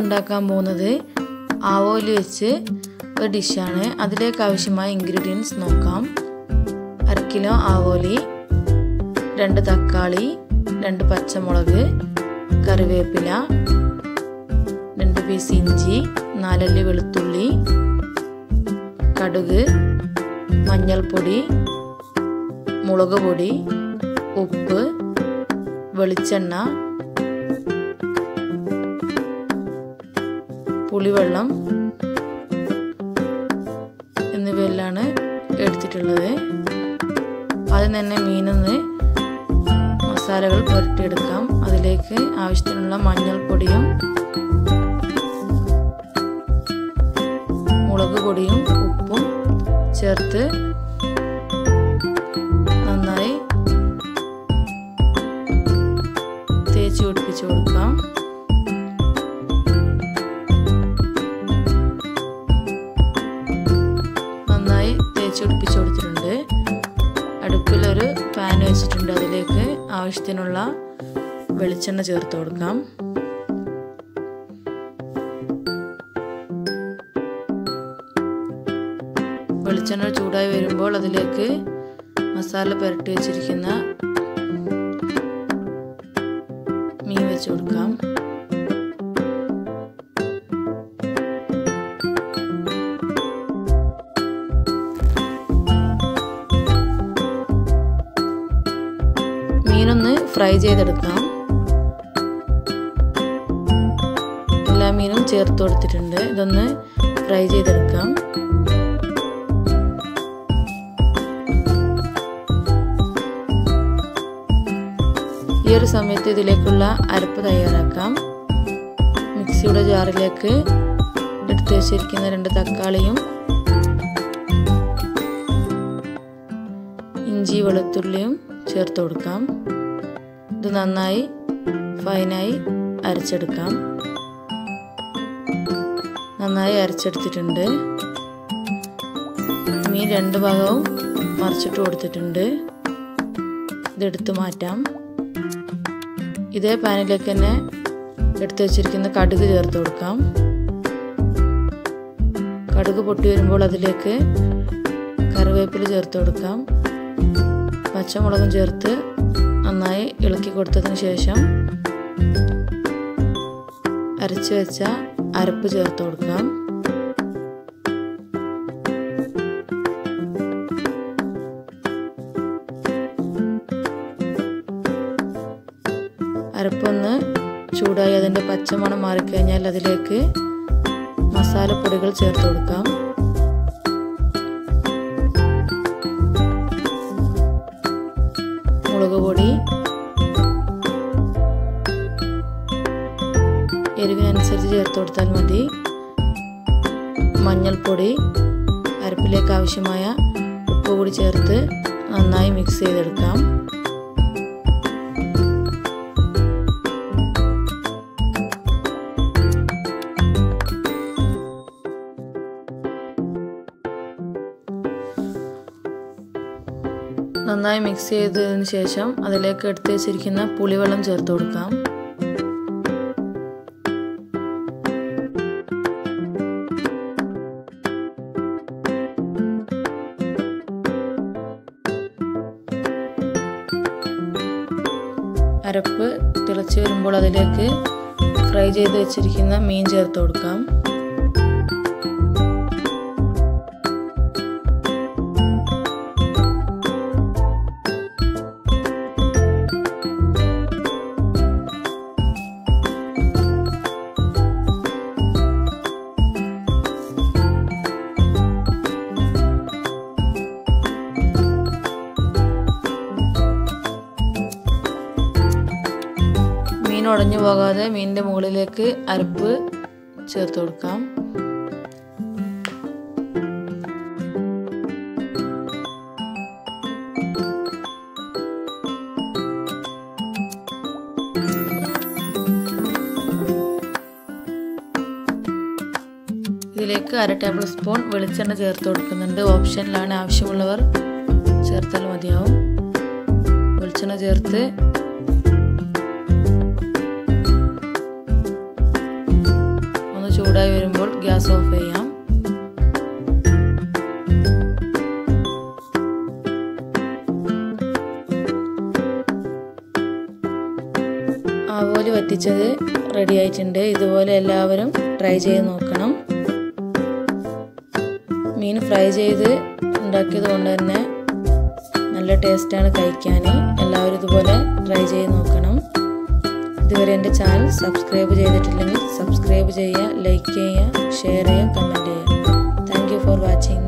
ഉണ്ടാക്കാൻ പോകുന്നത് ആവോലി വെച്ച് ഒരു ഡിഷാണ് അതിലേക്ക് ആവശ്യമായ ഇൻഗ്രീഡിയൻസ് നോക്കാം അര കിലോ ആവോലി രണ്ട് തക്കാളി രണ്ട് പച്ചമുളക് കറിവേപ്പില രണ്ട് പീസ് ഇഞ്ചി നാലല്ലി വെളുത്തുള്ളി കടുക് മഞ്ഞൾപ്പൊടി മുളക് പൊടി ഉപ്പ് വെളിച്ചെണ്ണ പുളിവെള്ളം എന്നിവയെല്ലാണ് എടുത്തിട്ടുള്ളത് ആദ്യം തന്നെ മീനൊന്ന് മസാലകൾ പുരട്ടിയെടുക്കാം അതിലേക്ക് ആവശ്യത്തിനുള്ള മഞ്ഞൾപ്പൊടിയും മുളക് പൊടിയും ഉപ്പും ചേർത്ത് നന്നായി തേച്ച് പിടിപ്പിച്ച് കൊടുക്കാം നന്നായി തേച്ച് പിടിപ്പിച്ച് കൊടുത്തിട്ടുണ്ട് അടുപ്പിലൊരു പാൻ വെച്ചിട്ടുണ്ട് അതിലേക്ക് ആവശ്യത്തിനുള്ള വെളിച്ചെണ്ണ ചേർത്ത് കൊടുക്കാം വെളിച്ചെണ്ണ ചൂടായി വരുമ്പോൾ അതിലേക്ക് മസാല പുരട്ടി വെച്ചിരിക്കുന്ന മീൻ വെച്ച് കൊടുക്കാം മീനൊന്ന് ഫ്രൈ ചെയ്തെടുക്കാം എല്ലാ മീനും ചേർത്ത് കൊടുത്തിട്ടുണ്ട് ഇതൊന്ന് ഫ്രൈ ചെയ്തെടുക്കാം ഈ ഒരു സമയത്ത് ഇതിലേക്കുള്ള അരപ്പ് തയ്യാറാക്കാം മിക്സിയുടെ ജാറിലേക്ക് എടുത്തു വെച്ചിരിക്കുന്ന രണ്ട് തക്കാളിയും ഇഞ്ചി വെളുത്തുള്ളിയും ചേർത്ത് കൊടുക്കാം ഇത് നന്നായി ഫൈനായി അരച്ചെടുക്കാം നന്നായി അരച്ചെടുത്തിട്ടുണ്ട് മീൻ രണ്ട് ഭാഗവും മറിച്ചിട്ട് കൊടുത്തിട്ടുണ്ട് ഇതെടുത്ത് മാറ്റാം ഇതേ പാനിലേക്ക് തന്നെ എടുത്തു വെച്ചിരിക്കുന്ന കടുക് ചേർത്ത് കൊടുക്കാം കടുക് പൊട്ടി വരുമ്പോൾ അതിലേക്ക് കറിവേപ്പില ചേർത്ത് കൊടുക്കാം പച്ചമുളകും ചേർത്ത് നന്നായി ഇളക്കി കൊടുത്തതിന് ശേഷം അരച്ചു വെച്ച അരപ്പ് ചേർത്ത് കൊടുക്കാം അരപ്പൊന്ന് ചൂടായി അതിൻ്റെ പച്ചമണം മാറിക്കഴിഞ്ഞാൽ അതിലേക്ക് മസാലപ്പൊടികൾ ചേർത്ത് കൊടുക്കാം മുളക് പൊടി എരിവിനനുസരിച്ച് ചേർത്ത് കൊടുത്താൽ മതി മഞ്ഞൾപ്പൊടി അരപ്പിലേക്ക് ആവശ്യമായ ഉപ്പ് കൂടി ചേർത്ത് നന്നായി മിക്സ് ചെയ്തെടുക്കാം നന്നായി മിക്സ് ചെയ്തതിന് ശേഷം അതിലേക്ക് എടുത്ത് വെച്ചിരിക്കുന്ന പുളിവെള്ളം ചേർത്ത് കൊടുക്കാം അരപ്പ് തിളച്ച് വരുമ്പോൾ അതിലേക്ക് ഫ്രൈ ചെയ്ത് വെച്ചിരിക്കുന്ന മീൻ ചേർത്ത് കൊടുക്കാം മീൻ ഉടഞ്ഞു പോകാതെ മീനിൻ്റെ മുകളിലേക്ക് അരപ്പ് ചേർത്ത് കൊടുക്കാം ഇതിലേക്ക് അര ടേബിൾ സ്പൂൺ വെളിച്ചെണ്ണ ചേർത്ത് കൊടുക്കുന്നുണ്ട് ഓപ്ഷനിലാണ് ആവശ്യമുള്ളവർ ചേർത്താൽ മതിയാവും വെളിച്ചെണ്ണ ചേർത്ത് ഗ്യാസ് ഓഫ് ചെയ്യാം ആവോലി വറ്റിച്ചത് റെഡി ആയിട്ടുണ്ട് ഇതുപോലെ എല്ലാവരും ട്രൈ ചെയ്ത് നോക്കണം മീൻ ഫ്രൈ ചെയ്ത് ഉണ്ടാക്കിയത് കൊണ്ട് തന്നെ നല്ല ടേസ്റ്റാണ് കഴിക്കാൻ എല്ലാവരും ഇതുപോലെ ട്രൈ ചെയ്ത് നോക്കണം ഇതുവരെ എൻ്റെ ചാനൽ സബ്സ്ക്രൈബ് ചെയ്തിട്ടില്ലെങ്കിൽ സബ്സ്ക്രൈബ് ചെയ്യുക ലൈക്ക് ചെയ്യുക ഷെയർ ചെയ്യുക കമൻറ്റ് ചെയ്യുക താങ്ക് യു ഫോർ വാച്ചിങ്